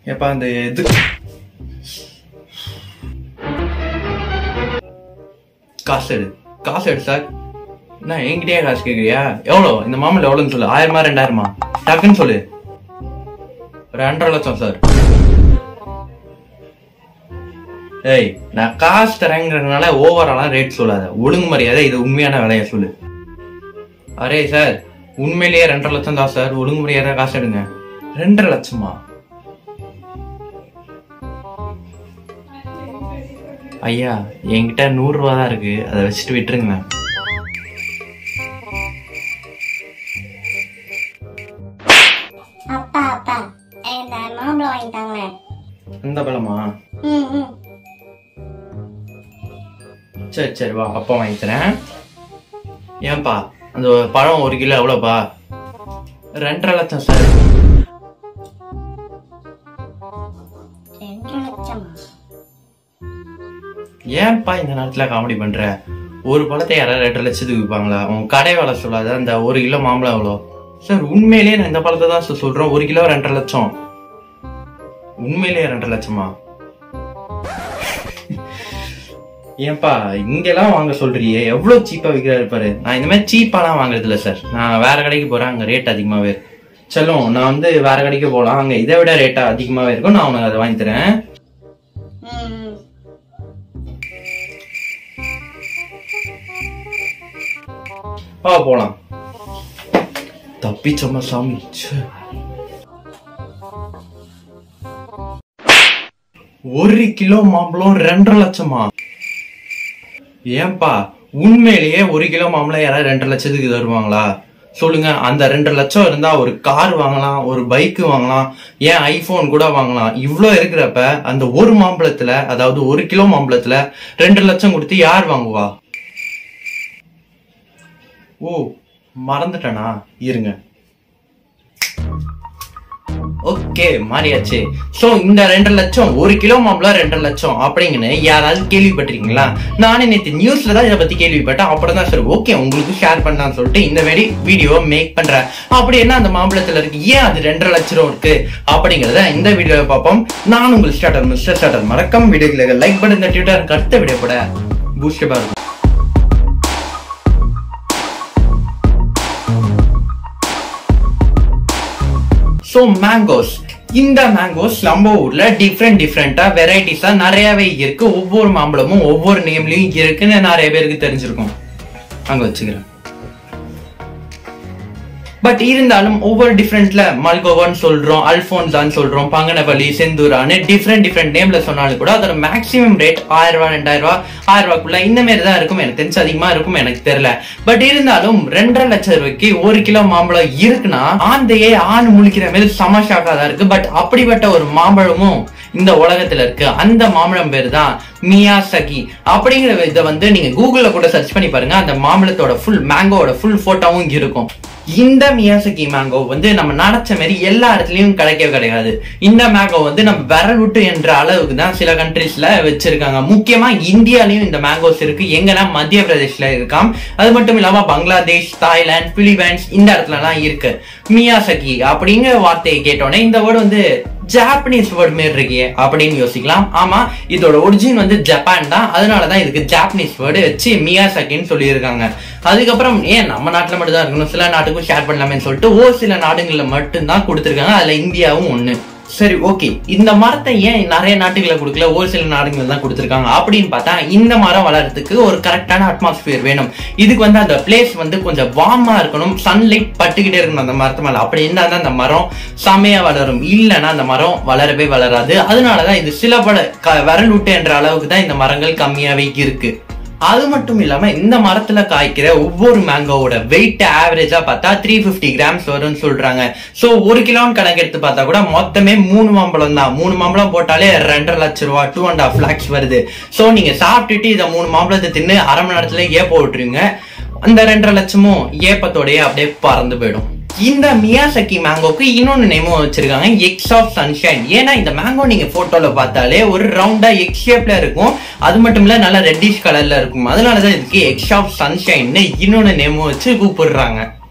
ஏப்பா அந்த இது காசு எடு காசு எடு சார் என்ன என்கிட்டயே காசு கேக்குறியா எவ்வளோ இந்த மாமல்ல எவ்வளோன்னு சொல்லு ஆயிரமா ரெண்டாயிரமா டக்குன்னு சொல்லு ரெண்டரை லட்சம் சார் ஏய் நான் காசு தரேங்கிறதுனால ஓவராலாம் ரேட் சொல்லாத ஒழுங்கு மரியாதை இது உண்மையான விலைய சொல்லு அரே சார் உண்மையிலேயே ரெண்டரை லட்சம் தான் சார் ஒழுங்கு மரியாதை காசு எடுங்க ரெண்டரை லட்சமா ஐயா என்கிட்ட நூறு ரூபா தான் இருக்கு அதை வச்சுட்டு விட்டுருங்க அப்பா அப்பா இந்த மாம்பழம் வாங்கிட்டாங்க அந்த பழமா ம் ம் சரி சரி வா அப்பா வாங்கி தரேன் ஏன்பா அந்த பழம் ஒரு கிலோ எவ்வளோப்பா ரெண்டரை லட்சம் சார் ரெண்டு லட்சமா ஏன்பா இந்த நேரத்துல காமெடி பண்ற ஒரு பழத்தை யாராவது ரெண்டரை லட்சத்துக்கு விற்பாங்களா உன் கடை வேலை சொல்லாத அந்த ஒரு கிலோ மாம்பழம் எவ்வளோ சார் உண்மையிலேயே நான் இந்த பழத்தை தான் சார் சொல்றேன் ஒரு கிலோ ரெண்டரை லட்சம் உண்மையிலேயே ரெண்டரை லட்சமா ஏன்பா இங்கெல்லாம் வாங்க சொல்றியே எவ்வளவு சீப்பா விற்கிறாரு பாரு நான் இந்த மாதிரி சீப்பாலாம் வாங்குறது இல்ல சார் நான் வேற கடைக்கு போறேன் அங்க ரேட் அதிகமாவே இருக்கு செல்லும் நான் வந்து வேற கடைக்கு போகலாம் அங்க இதை விட ரேட்டா அதிகமாவே இருக்கும் நான் உனக்கு அதை வாங்கி தரேன் ம் ம் வா போலாம் தப்பிச்சோமா சாமி ச்சே. ஒரு கிலோ மாம்பழம் ரெண்டரை லட்சமா ஏன்பா உண்மையிலேயே ஒரு கிலோ மாம்பழம் யாராவது ரெண்டரை லட்சத்துக்கு தருவாங்களா சொல்லுங்க அந்த ரெண்டரை லட்சம் இருந்தா ஒரு கார் வாங்கலாம் ஒரு பைக் வாங்கலாம் ஏன் ஐபோன் கூட வாங்கலாம் இவ்ளோ இருக்கிறப்ப அந்த ஒரு மாம்பழத்துல அதாவது ஒரு கிலோ மாம்பழத்துல ரெண்டு லட்சம் கொடுத்து யார் வாங்குவா ஓ மறந்துட்டேனா இருங்க ஓகே மாறியாச்சு சோ இந்த ரெண்டு லட்சம் ஒரு கிலோ மாம்பழம் ரெண்டு லட்சம் அப்படிங்கன்னு யாராவது கேள்விப்பட்டிருக்கீங்களா நானே நேத்து நியூஸ்ல தான் இதை பத்தி கேள்விப்பட்டேன் அப்புறம் தான் சரி ஓகே உங்களுக்கு ஷேர் பண்ணலாம்னு சொல்லிட்டு இந்த மாதிரி வீடியோ மேக் பண்றேன் அப்படி என்ன அந்த மாம்பழத்துல இருக்கு ஏன் அது ரெண்டரை லட்சம் ரூபா இருக்கு அப்படிங்கறத இந்த வீடியோவை பார்ப்போம் நான் உங்கள் ஸ்டார்டர் மிஸ்டர் ஸ்டார்டர் மறக்காம வீடியோக்கு லைக் பண்ணுங்க ட்விட்டர் அடுத்த வீடியோ கூட பூஸ்டபா இருக்கும் ஸோ மேங்கோஸ் இந்த மேங்கோஸ் நம்ம ஊர்ல டிஃப்ரெண்ட் டிஃப்ரெண்டா வெரைட்டிஸா நிறையவே இருக்கு ஒவ்வொரு மாம்பழமும் ஒவ்வொரு நேம்லயும் இருக்குன்னு நிறைய பேருக்கு தெரிஞ்சிருக்கும் அங்க வச்சுக்கிறேன் பட் இருந்தாலும் ஒவ்வொரு டிஃப்ரெண்ட்ல மல்கோவான்னு சொல்றோம் அல்போன்சான்னு சொல்றோம் பங்கனபலி செந்தூரான்னு டிஃப்ரெண்ட் டிஃப்ரெண்ட் நேம்ல சொன்னாலும் கூட அதோட மேக்ஸிமம் ரேட் ஆயிரம் ரூபாய் ரெண்டாயிரம் ரூபாய் ஆயிரம் ரூபாய்க்குள்ள இந்த மாதிரி தான் இருக்கும் எனக்கு தெரிஞ்சு அதிகமா இருக்கும் எனக்கு தெரியல பட் இருந்தாலும் ரெண்டரை லட்சம் ரூபாய்க்கு ஒரு கிலோ மாம்பழம் இருக்குன்னா ஆந்தையே ஆண் முழிக்கிற மாதிரி செம ஷாக்கா தான் இருக்கு பட் அப்படிப்பட்ட ஒரு மாம்பழமும் இந்த உலகத்துல இருக்கு அந்த மாம்பழம் பேர் தான் மியாசகி அப்படிங்கிற இதை வந்து நீங்க கூகுள்ல கூட சர்ச் பண்ணி பாருங்க அந்த மாம்பழத்தோட ஃபுல் மேங்கோட ஃபுல் போட்டோவும் இருக்கும் இந்த மியாசகி மேங்கோ வந்து நம்ம நினைச்ச மாதிரி எல்லா இடத்துலயும் கிடைக்கவே கிடையாது இந்த மேங்கோ வந்து நம்ம விரல் விட்டு என்ற அளவுக்கு தான் சில கண்ட்ரீஸ்ல வச்சிருக்காங்க முக்கியமா இந்தியாலயும் இந்த மேங்கோஸ் இருக்கு எங்கன்னா மத்திய பிரதேஷ்ல இருக்காம் அது மட்டும் இல்லாம பங்களாதேஷ் தாய்லாந்து பிலிப்பைன்ஸ் இந்த இடத்துல எல்லாம் இருக்கு மியாசகி அப்படிங்கிற வார்த்தையை கேட்டோன்னே இந்த வேர்டு வந்து ஜாப்பனீஸ் வேர்ட் மாரி இருக்கே அப்படின்னு யோசிக்கலாம் ஆமா இதோட ஒரிஜின் வந்து ஜப்பான் தான் அதனாலதான் இதுக்கு ஜாப்பனீஸ் வேர்டு வச்சு மியாசகின்னு சொல்லியிருக்காங்க அதுக்கப்புறம் ஏன் நம்ம நாட்டுல மட்டும் தான் இருக்கணும் சில நாட்டுக்கும் ஷேர் பண்ணலாமேன்னு சொல்லிட்டு ஒரு சில நாடுகள்ல மட்டும்தான் கொடுத்துருக்காங்க அதுல இந்தியாவும் ஒண்ணு சரி ஓகே இந்த மரத்தை ஏன் நிறைய நாட்டுகளை கொடுக்கல ஒரு சில நாடுகள் தான் கொடுத்துருக்காங்க அப்படின்னு பார்த்தா இந்த மரம் வளர்றதுக்கு ஒரு கரெக்டான அட்மாஸ்பியர் வேணும் இதுக்கு வந்து அந்த பிளேஸ் வந்து கொஞ்சம் வார்மா இருக்கணும் சன்லைட் பட்டுக்கிட்டே இருக்கணும் அந்த மரத்து மேல அப்படி இருந்தா தான் அந்த மரம் செமையா வளரும் இல்லைன்னா அந்த மரம் வளரவே வளராது அதனாலதான் இது சில பல க- விரல் விட்டு என்ற அளவுக்கு தான் இந்த மரங்கள் கம்மியாவே இருக்கு அது மட்டும் இல்லாம இந்த மரத்துல காய்க்கிற ஒவ்வொரு மேங்கோவோட வெயிட் ஆவரேஜா பார்த்தா த்ரீ பிப்டி கிராம்ஸ் வரும்னு சொல்றாங்க சோ ஒரு கிலோன்னு கணக்கு எடுத்து பார்த்தா கூட மொத்தமே மூணு மாம்பழம் தான் மூணு மாம்பழம் போட்டாலே ரெண்டரை லட்சம் ரூபா டூ அண்ட் ஹாஃப் லேக்ஸ் வருது சோ நீங்க சாப்பிட்டுட்டு இதை மூணு மாம்பழத்தை தின்னு அரை மணி நேரத்துல ஏப்ப விட்டுருங்க அந்த ரெண்டரை லட்சமும் ஏப்பத்தோடயே அப்படியே பறந்து போயிடும் இந்த மியாசக்கி மேங்கோக்கு இன்னொன்னு நேமும் வச்சிருக்காங்க எக்ஸ் ஆஃப் சன்ஷைன் ஏன்னா இந்த மேங்கோ நீங்க போட்டோல பார்த்தாலே ஒரு ரவுண்டா எக் ஷேப்ல இருக்கும் அது மட்டும் இல்ல நல்லா ரெட்டிஷ் கலர்ல இருக்கும் அதனாலதான் இதுக்கு எக்ஸ் ஆஃப் சன்ஷைன் இன்னொன்னு நேமும் வச்சு கூப்பிடுறாங்க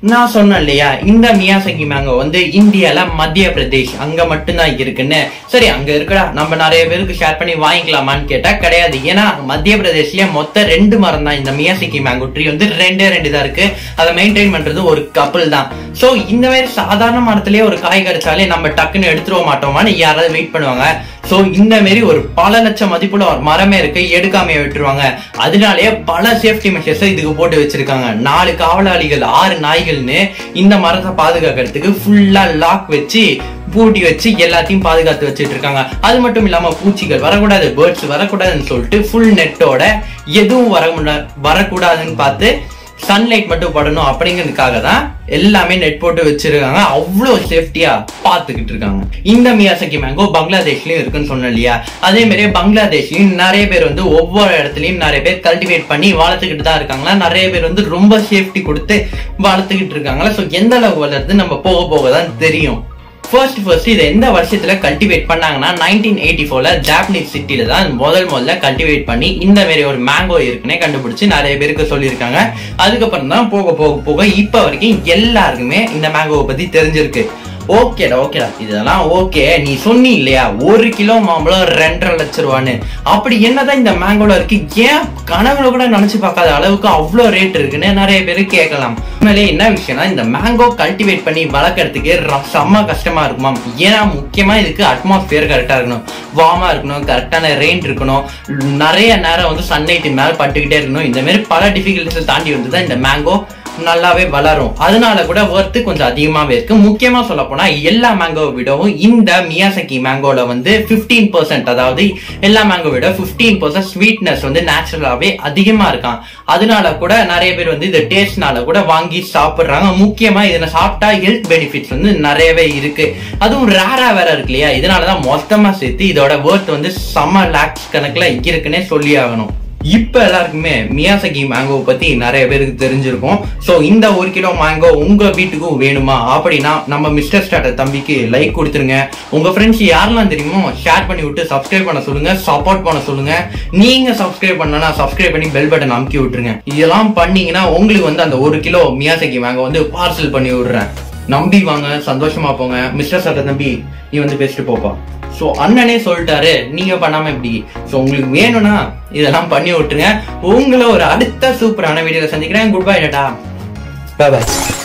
நான் சொன்னேன் இல்லையா இந்த மியாசகி மேங்கோ வந்து இந்தியால மத்திய பிரதேஷ் அங்க மட்டும்தான் இருக்குன்னு சரி அங்க இருக்கடா நம்ம நிறைய பேருக்கு ஷேர் பண்ணி வாங்கிக்கலாமான்னு கேட்டா கிடையாது ஏன்னா மத்திய பிரதேஷ்லயே மொத்தம் ரெண்டு மரம் தான் இந்த மியாசகி மேங்கோ ட்ரீ வந்து ரெண்டே ரெண்டு தான் இருக்கு அதை மெயின்டைன் பண்றது ஒரு கப்பல் தான் சோ இந்த மாதிரி சாதாரண மரத்திலேயே ஒரு காய் கிடைச்சாலே நம்ம டக்குன்னு எடுத்துருவ மாட்டோமான்னு யாராவது வெயிட் பண்ணுவாங்க சோ இந்த மாதிரி ஒரு பல லட்சம் மதிப்புள்ள ஒரு மரமே இருக்கு எடுக்காமைய விட்டுருவாங்க அதனாலேயே பல சேஃப்டி மெஷர்ஸ் இதுக்கு போட்டு வச்சிருக்காங்க நாலு காவலாளிகள் ஆறு நாய்கள்னு இந்த மரத்தை பாதுகாக்கிறதுக்கு ஃபுல்லா லாக் வச்சு பூட்டி வச்சு எல்லாத்தையும் பாதுகாத்து வச்சிட்டு இருக்காங்க அது மட்டும் இல்லாம பூச்சிகள் வரக்கூடாது பேர்ட்ஸ் வரக்கூடாதுன்னு சொல்லிட்டு ஃபுல் நெட்டோட எதுவும் வர முன்னா- வரக்கூடாதுன்னு பார்த்து சன்லைட் மட்டும் படணும் அப்படிங்கிறதுக்காக தான் எல்லாமே நெட் போட்டு வச்சிருக்காங்க அவ்வளோ சேஃப்டியா பார்த்துக்கிட்டு இருக்காங்க இந்த மியாசகி மேங்கோ பங்களாதேஷ்லயும் இருக்குன்னு சொன்னேன் இல்லையா அதே மாதிரியே பங்களாதேஷ்லயும் நிறைய பேர் வந்து ஒவ்வொரு இடத்துலயும் நிறைய பேர் கல்டிவேட் பண்ணி வளர்த்துக்கிட்டு தான் இருக்காங்களா நிறைய பேர் வந்து ரொம்ப சேஃப்டி கொடுத்து வளர்த்துக்கிட்டு இருக்காங்களா ஸோ எந்த அளவு வளருது நம்ம போக போக தான் தெரியும் ஃபர்ஸ்ட் ஃபர்ஸ்ட் இதை எந்த வருஷத்துல கல்டிவேட் பண்ணாங்கன்னா நைன்டீன் எயிட்டி ஃபோர்ல ஜாப்பனீஸ் சிட்டில தான் முதல் முதல்ல கல்டிவேட் பண்ணி இந்த மாதிரி ஒரு மேங்கோ இருக்குன்னே கண்டுபிடிச்சு நிறைய பேருக்கு சொல்லியிருக்காங்க அதுக்கப்புறம் தான் போக போக போக இப்ப வரைக்கும் எல்லாருக்குமே இந்த மேங்கோவை பத்தி தெரிஞ்சிருக்கு ஓகேடா ஓகேடா இதெல்லாம் ஓகே நீ சொன்னி இல்லையா ஒரு கிலோ மாம்பழம் ரெண்டரை லட்சம் ரூபான்னு அப்படி என்னதான் இந்த மேங்கோல இருக்கு ஏன் கனவுல கூட நினைச்சு பார்க்காத அளவுக்கு அவ்வளோ ரேட் இருக்குன்னு நிறைய பேர் கேட்கலாம் உண்மையிலே என்ன விஷயம்னா இந்த மேங்கோ கல்டிவேட் பண்ணி வளர்க்கறதுக்கு ர- செம்ம கஷ்டமா இருக்குமாம் ஏன்னா முக்கியமா இதுக்கு அட்மாஸ்பியர் கரெக்டா இருக்கணும் வார்மா இருக்கணும் கரெக்டான ரெயின் இருக்கணும் நிறைய நேரம் வந்து சன்லைட் மேல பட்டுக்கிட்டே இருக்கணும் இந்த மாதிரி பல டிஃபிகல்ட்டிஸ் தாண்டி வந்து தான் இந்த மேங்கோ நல்லாவே வளரும் அதனால கூட ஒர்த்து கொஞ்சம் அதிகமாவே இருக்கு முக்கியமா சொல்ல போனா எல்லா மேங்கோவை விடவும் இந்த மியாசகி மேங்கோல வந்து 15% பர்சன்ட் அதாவது எல்லா மேங்கோ விட 15% பர்சன்ட் ஸ்வீட்னஸ் வந்து நேச்சுரலாவே அதிகமா இருக்கான் அதனால கூட நிறைய பேர் வந்து இந்த டேஸ்ட்னால கூட வாங்கி சாப்பிடுறாங்க முக்கியமா இதை சாப்பிட்டா ஹெல்த் பெனிஃபிட்ஸ் வந்து நிறையவே இருக்கு அதுவும் ரேரா வேற இருக்கு இல்லையா இதனாலதான் மொத்தமா சேர்த்து இதோட ஒர்த் வந்து செம்ம லேக்ஸ் கணக்குல இருக்குன்னே சொல்லி ஆகணும் இப்ப எல்லாருக்குமே மியாசகி மேங்கோ பத்தி நிறைய பேருக்கு தெரிஞ்சிருக்கும் சோ இந்த ஒரு கிலோ மேங்கோ உங்க வீட்டுக்கும் வேணுமா அப்படின்னா நம்ம மிஸ்டர் ஸ்டார்டர் தம்பிக்கு லைக் கொடுத்துருங்க உங்க ஃப்ரெண்ட்ஸ் யாரெல்லாம் தெரியுமோ ஷேர் பண்ணி விட்டு சப்ஸ்கிரைப் பண்ண சொல்லுங்க சப்போர்ட் பண்ண சொல்லுங்க நீங்க சப்ஸ்கிரைப் பண்ணனா சப்ஸ்கிரைப் பண்ணி பெல் பட்டன் அமுக்கி விட்டுருங்க இதெல்லாம் பண்ணீங்கன்னா உங்களுக்கு வந்து அந்த ஒரு கிலோ மியாசகி மேங்கோ வந்து பார்சல் பண்ணி விடுறேன் நம்பி வாங்க சந்தோஷமா போங்க மிஸ்டர் ஸ்டார்டர் தம்பி நீ வந்து பேசிட்டு போப்பா ஸோ அண்ணனே சொல்லிட்டாரு நீங்க பண்ணாம எப்படி ஸோ உங்களுக்கு வேணும்னா இதெல்லாம் பண்ணி விட்டுருங்க உங்களை ஒரு அடுத்த சூப்பரான வீடியோல சந்திக்கிறேன் குட் பை டா பாய்